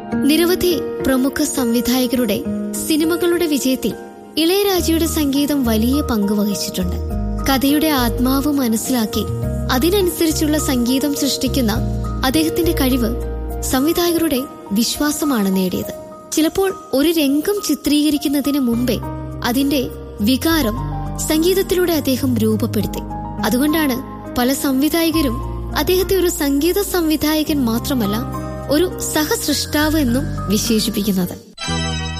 നിരവധി പ്രമുഖ സംവിധായകരുടെ സിനിമകളുടെ വിജയത്തിൽ ഇളയരാജയുടെ സംഗീതം വലിയ പങ്ക് വഹിച്ചിട്ടുണ്ട് കഥയുടെ ആത്മാവ് മനസ്സിലാക്കി അതിനനുസരിച്ചുള്ള സംഗീതം സൃഷ്ടിക്കുന്ന അദ്ദേഹത്തിന്റെ കഴിവ് സംവിധായകരുടെ വിശ്വാസമാണ് നേടിയത് ചിലപ്പോൾ ഒരു രംഗം ചിത്രീകരിക്കുന്നതിന് മുമ്പേ അതിന്റെ വികാരം സംഗീതത്തിലൂടെ അദ്ദേഹം രൂപപ്പെടുത്തി അതുകൊണ്ടാണ് പല സംവിധായകരും അദ്ദേഹത്തെ ഒരു സംഗീത സംവിധായകൻ മാത്രമല്ല ഒരു സഹസൃഷ്ടാവ് എന്നും വിശേഷിപ്പിക്കുന്നത്